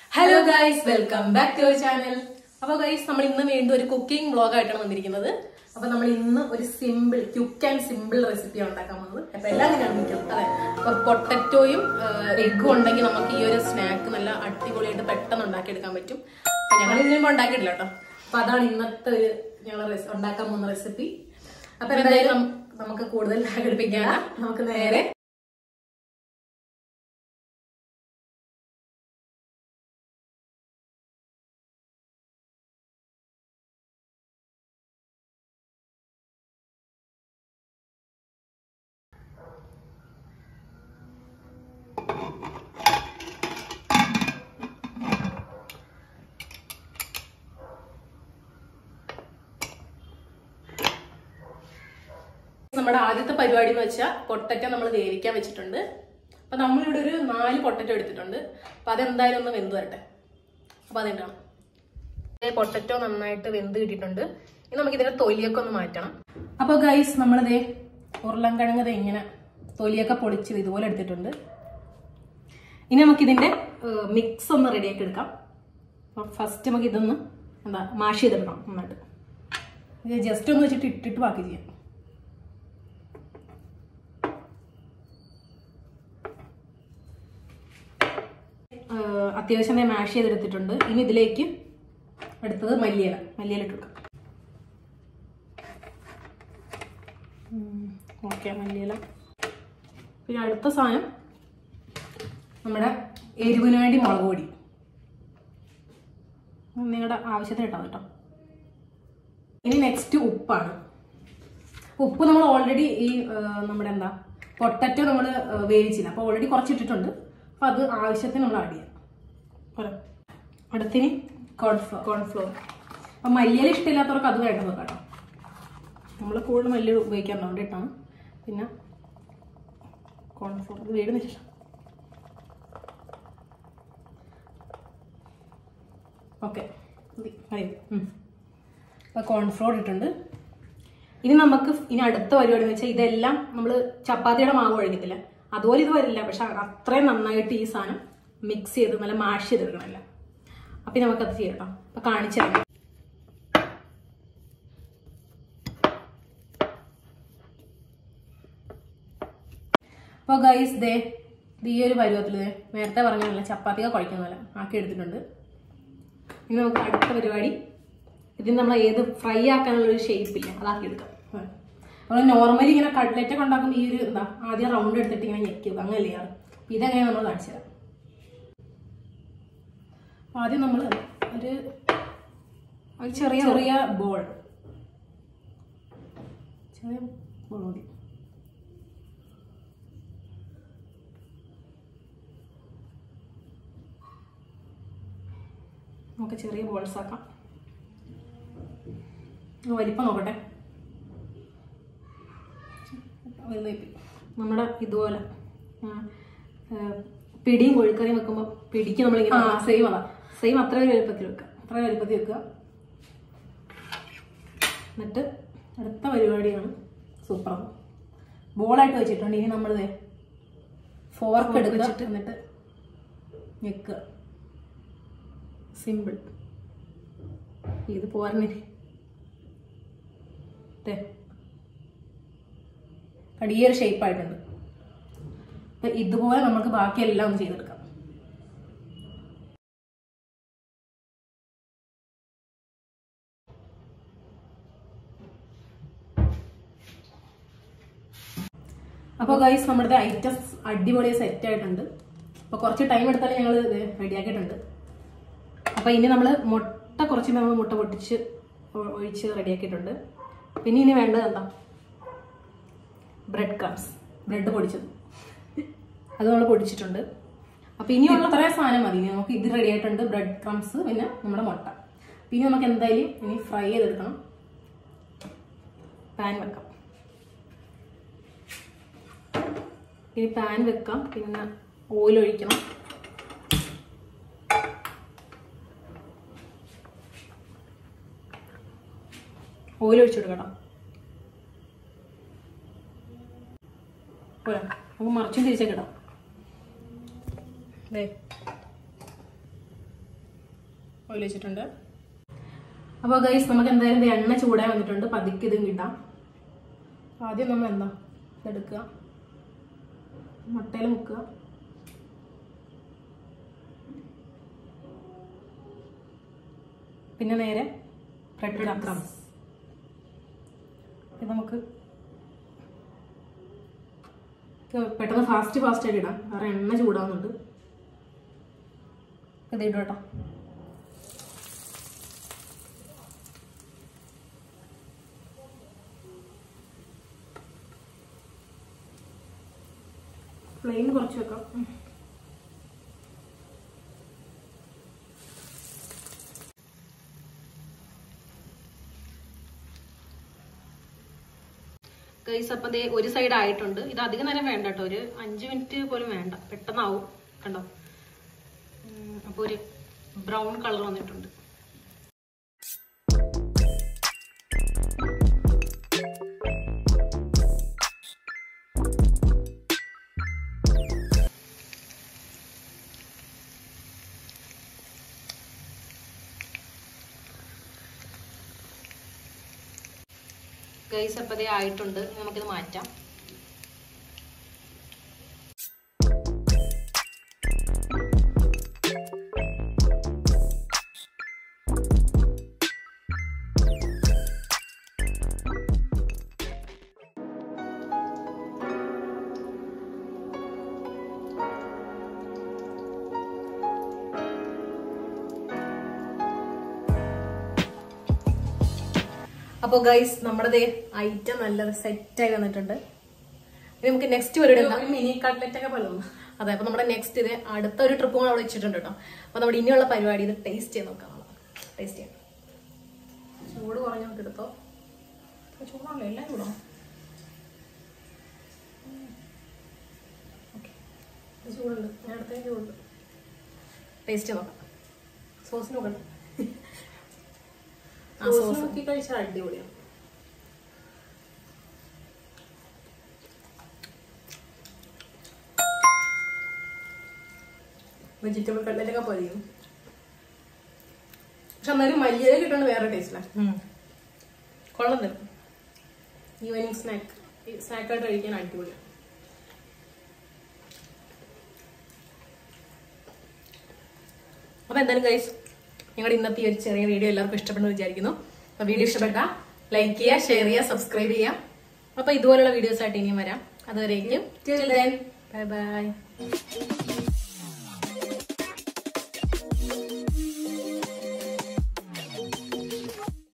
Hello guys welcome back to our channel അപ്പൊ guys നമ്മൾ ഇന്ന് വീണ്ടും ഒരു കുക്കിംഗ് വ്ളോഗ് ആയിട്ടാണ് വന്നിരിക്കുന്നത് അപ്പൊ നമ്മൾ ഇന്ന് ഒരു സിമ്പിൾ ക്യുക്ക് ആൻഡ് സിമ്പിൾ റെസിപ്പിയാണ് ഉണ്ടാക്കാൻ പോകുന്നത് അപ്പൊ എല്ലാം തന്നെയാണ് മിക്കത് അതെ അപ്പൊ പൊട്ടറ്റോയും എഗ്ഗും ഉണ്ടെങ്കിൽ നമുക്ക് ഈ ഒരു സ്നാക്ക് നല്ല അടിപൊളിയായിട്ട് പെട്ടെന്ന് ഉണ്ടാക്കിയെടുക്കാൻ പറ്റും അപ്പൊ ഞങ്ങൾ ഇതിനു മുമ്പ് ഉണ്ടാക്കിയിട്ടില്ല കേട്ടോ അപ്പൊ അതാണ് ഇന്നത്തെ ഒരു ഞങ്ങൾ ഉണ്ടാക്കാൻ പോകുന്ന റെസിപ്പി അപ്പൊ എന്തായാലും നം- നമുക്ക് കൂടുതൽ ഘടിപ്പിക്കാൻ നമുക്ക് നേരെ നമ്മുടെ ആദ്യത്തെ പരിപാടി എന്ന് വെച്ചാൽ പൊട്ടറ്റോ നമ്മൾ വേവിക്കാൻ വെച്ചിട്ടുണ്ട് അപ്പൊ നമ്മളിവിടെ ഒരു നാല് പൊട്ടറ്റോ എടുത്തിട്ടുണ്ട് അപ്പൊ അതെന്തായാലും ഒന്ന് വെന്ത് വരട്ടെ അപ്പൊ അതുണ്ടാവും പൊട്ടറ്റോ നന്നായിട്ട് വെന്ത് കിട്ടിയിട്ടുണ്ട് ഇനി നമുക്ക് ഇതിന്റെ തൊലിയൊക്കെ ഒന്ന് മാറ്റണം അപ്പൊ ഗൈസ് നമ്മളിതേ ഉരുളൻകിഴങ്ങ് ദേ ഇങ്ങനെ തൊലിയൊക്കെ പൊളിച്ച് ഇതുപോലെ എടുത്തിട്ടുണ്ട് ഇനി നമുക്ക് ഇതിന്റെ മിക്സ് ഒന്ന് റെഡിയാക്കി എടുക്കാം അപ്പൊ ഫസ്റ്റ് നമുക്ക് ഇതൊന്ന് എന്താ മാഷ് ചെയ്തെടുക്കണം നന്നായിട്ട് ജസ്റ്റ് ഒന്ന് വെച്ചിട്ട് ഇട്ടിട്ട് ബാക്കി ചെയ്യാം ആഹ് അത്യാവശ്യം ഞാൻ മാഷ് ചെയ്തെടുത്തിട്ടുണ്ട് ഇനി ഇതിലേക്ക് അടുത്തത് മല്ലിയില മല്ലിയില ഇട്ട് കൊടുക്കാം ഓക്കെ മല്ലിയില പിന്നെ അടുത്ത സാധനം നമ്മുടെ എരിവിന് വേണ്ടി മുളക് പൊടി നിങ്ങളുടെ ആവശ്യത്തിന് ഇട്ടാൽ കേട്ടോ ഇനി നെക്സ്റ്റ് ഉപ്പാണ് ഉപ്പ് നമ്മൾ ഓൾറെഡി ഈ ആഹ് നമ്മുടെ എന്താ പൊട്ടറ്റോ നമ്മൾ വേവിച്ചില്ല അപ്പോൾ ഓൾറെഡി കുറച്ചിട്ടിട്ടുണ്ട് അപ്പോൾ അത് ആവശ്യത്തിന് നമ്മൾ ആഡ് ചെയ്യാം പോരെ അടുത്തിന് കോൺഫ്ലോർ കോൺഫ്ലോർ അപ്പം മല്ലിയില ഇഷ്ടമില്ലാത്തവർക്ക് അത് വേണ്ട നോക്കാം കേട്ടോ നമ്മൾ കൂടുതൽ മല്ലി ഉപയോഗിക്കാറുണ്ട് അതുകൊണ്ടിട്ടാണ് പിന്നെ കോൺഫ്ലോർ ഇത് വീടിന് ശേഷം ഓക്കെ മതി മതി അപ്പോൾ കോൺഫ്ലോർ ഇട്ടിട്ടുണ്ട് ഇനി നമുക്ക് ഇനി അടുത്ത പരിപാടി എന്ന് വെച്ചാൽ ഇതെല്ലാം നമ്മൾ ചപ്പാത്തിയുടെ മാവ് ഒഴുകത്തില്ല അതുപോലെ ഇത് വരില്ല പക്ഷെ അത്രയും നന്നായിട്ട് ഈ സാധനം മിക്സ് ചെയ്ത് നല്ല മാഷ് ചെയ്തെടുക്കണമല്ല അപ്പം നമുക്കത് ചെയ്യാം കേട്ടോ അപ്പം കാണിച്ചു തരാം അപ്പോൾ ഗൈസ് ദേ ഇത് ഈ ഒരു പരുവത്തിൽ ദേ നേരത്തെ പറഞ്ഞല്ല ചപ്പാത്തിയൊക്കെ കുഴക്കുന്ന പോലെ ആക്കി എടുത്തിട്ടുണ്ട് ഇനി നമുക്ക് അടുത്ത പരിപാടി ഇതിന് നമ്മൾ ഏത് ഫ്രൈ ആക്കാനുള്ള ഒരു ഷേപ്പ് ഇല്ല അതാക്കി എടുക്കാം നമ്മൾ നോർമലി ഇങ്ങനെ കട്ട്ലറ്റ് ഒക്കെ ഉണ്ടാക്കുമ്പോൾ ഈ ഒരു എന്താ ആദ്യം റൗണ്ട് എടുത്തിട്ട് ഇങ്ങനെ ഞെക്കുക അങ്ങനെയല്ലേ ചെയ്യാറ് അപ്പൊ ഇതെങ്ങനെ നമ്മൾ കാണിച്ചു തരാം അപ്പൊ ആദ്യം നമ്മൾ ഒരു ഒരു ചെറിയ ചെറിയ ബോൾ ചെറിയ ബോൾ മതി നമുക്ക് ചെറിയ ബോൾസ് ആക്കാം ഇത് വലിപ്പം നോക്കട്ടെ വലുതായി പോയി. നമ്മുടെ ഇതുപോലെ ആ, ആ, പിടിയും കോഴിക്കറിയും വെക്കുമ്പോൾ പിടിക്ക് നമ്മളിങ്ങനെ സെയിം അതാ സെയിം അത്ര ഒരു വലുപ്പത്തിൽ വെക്കുക അത്ര വലുപ്പത്തിൽ വെക്കുക എന്നിട്ട് അടുത്ത പരിപാടിയാണ് സൂപ്പർ ബോളായിട്ട് വെച്ചിട്ടുണ്ട് ഇനി നമ്മൾ ഫോർക്ക് എടുക്കുക എന്നിട്ട് ഞെക്കുക സിമ്പിൾ ഇത് പോരണില്ലേ ദേ. കടി ഈ ഒരു ഷേപ്പ് ആയിട്ടുണ്ട് അപ്പൊ ഇതുപോലെ നമുക്ക് ബാക്കിയെല്ലാം ഒന്ന് ചെയ്തെടുക്കാം അപ്പോൾ ഗൈസ് നമ്മുടെ ഐറ്റംസ് അടിപൊളി സെറ്റ് ആയിട്ടുണ്ട് അപ്പോൾ കുറച്ച് ടൈം എടുത്താലും ഞങ്ങൾ റെഡിയാക്കിയിട്ടുണ്ട് അപ്പോൾ ഇനി നമ്മൾ മുട്ട കുറച്ച് നമ്മൾ മുട്ട പൊട്ടിച്ച് ഒ- ഒഴിച്ച് റെഡിയാക്കിയിട്ടുണ്ട് പിന്നെ ഇനി വേണ്ടത് എന്താ ബ്രെഡ് ക്രംസ് ബ്രെഡ് പൊടിച്ചത് അത് നമ്മൾ പൊടിച്ചിട്ടുണ്ട് അപ്പോൾ ഇനിയുള്ള കുറേ സാധനം മതി ഇനി നമുക്ക് ഇത് റെഡി ആയിട്ടുണ്ട് ബ്രെഡ് ക്രംസ് പിന്നെ നമ്മുടെ മുട്ട പിന്നെ നമുക്ക് എന്തായാലും ഇനി ഫ്രൈ ചെയ്തെടുക്കണം പാൻ വെക്കാം ഇനി പാൻ വെക്കാം പിന്നെ ഓയിൽ ഒഴിക്കണം ഓയിൽ ഒഴിച്ചു കൊടുക്കണം പോരാ നമുക്ക് മറിച്ചും തിരിച്ചൊക്കെ ഇടാം ദേ ഓയിൽ വെച്ചിട്ടുണ്ട് അപ്പോൾ ഗൈസ് നമുക്ക് എന്തായാലും ഇത് എണ്ണ ചൂടായി വന്നിട്ടുണ്ട് പതുക്കെ ഇതും ഇടാം ആദ്യം നമ്മൾ എന്താ ഇതെടുക്കുക മുട്ടയിൽ മുക്കുക പിന്നെ നേരെ ബ്രെഡ് ക്രംസ് ഇത് നമുക്ക് ഇത് പെട്ടെന്ന് ഫാസ്റ്റ് ഫാസ്റ്റ് ആയിട്ട് ഇടാം കാരണം എണ്ണ ചൂടാവുന്നുണ്ട് ഇത് ഇടും കേട്ടോ ഫ്ലെയിം കുറച്ച് വെക്കാം ഉം. ഗൈസ് അപ്പം ദേ ഒരു സൈഡ് ആയിട്ടുണ്ട് ഇത് അധികം നേരം വേണ്ട കേട്ടോ ഒരു അഞ്ച് മിനിറ്റ് പോലും വേണ്ട പെട്ടെന്നാവും കണ്ടോ ഉം, അപ്പൊ ഒരു ബ്രൗൺ കളർ വന്നിട്ടുണ്ട് ഗൈസ് അപ്പതേ ആയിട്ടുണ്ട് ഇനി നമുക്കിത് മാറ്റാം അപ്പോൾ ഗൈസ് നമ്മുടെ ദേ ഐറ്റം നല്ലത് സെറ്റായി വന്നിട്ടുണ്ട് ഇനി നമുക്ക് നെക്സ്റ്റ് പരിപാടി മിനി കട്ട്ലറ്റ് ഒക്കെ പോലെ തോന്നും അതെ അപ്പൊ നമ്മുടെ നെക്സ്റ്റ് ഇത് അടുത്ത ഒരു ട്രിപ്പ് കൂടെ അവിടെ വെച്ചിട്ടുണ്ട് കേട്ടോ അപ്പൊ നമ്മുടെ ഇനിയുള്ള പരിപാടി ഇത് ടേസ്റ്റ് ചെയ്ത് നോക്കാം ടേസ്റ്റ് ചെയ്യാം ചൂട് കുറഞ്ഞ നമുക്ക് എടുത്തോ ഇപ്പൊ ചൂടാണല്ലോ എല്ലാം ചൂടോ ഓക്കെ ചൂടുണ്ട് ഞാൻ അടുത്തേക്ക് ചൂടുണ്ട് ടേസ്റ്റ് നോക്കാം സോസ് നോക്കട്ടെ ആ സോസ് നോക്കി കഴിച്ചാൽ അടിപൊളിയാണ് വെജിറ്റബിൾ കട്ട്ലറ്റ് ഒക്കെ പോലെ ഇരിക്കും. പക്ഷെ എന്നാലും മല്ലിയില കിട്ടുന്നത് വേറെ ടേസ്റ്റിലാണ് കൊള്ളം തരും ഈവനിങ് സ്നാക്ക് സ്നാക്കായിട്ട് കഴിക്കാൻ അടിപൊളിയാണ് അപ്പൊ എന്തായാലും ഗൈസ് ഞങ്ങളുടെ ഇന്നത്തെ ഈ ഒരു ചെറിയ വീഡിയോ എല്ലാവർക്കും ഇഷ്ടപ്പെടുന്നു വിചാരിക്കുന്നു അപ്പൊ വീഡിയോ ഇഷ്ടപ്പെട്ട ലൈക്ക് ചെയ്യുക ഷെയർ ചെയ്യുക സബ്സ്ക്രൈബ് ചെയ്യുക അപ്പൊ ഇതുപോലുള്ള വീഡിയോസ് ആയിട്ട് ഇനിയും വരാം അതുവരേക്കും ബൈ ബൈ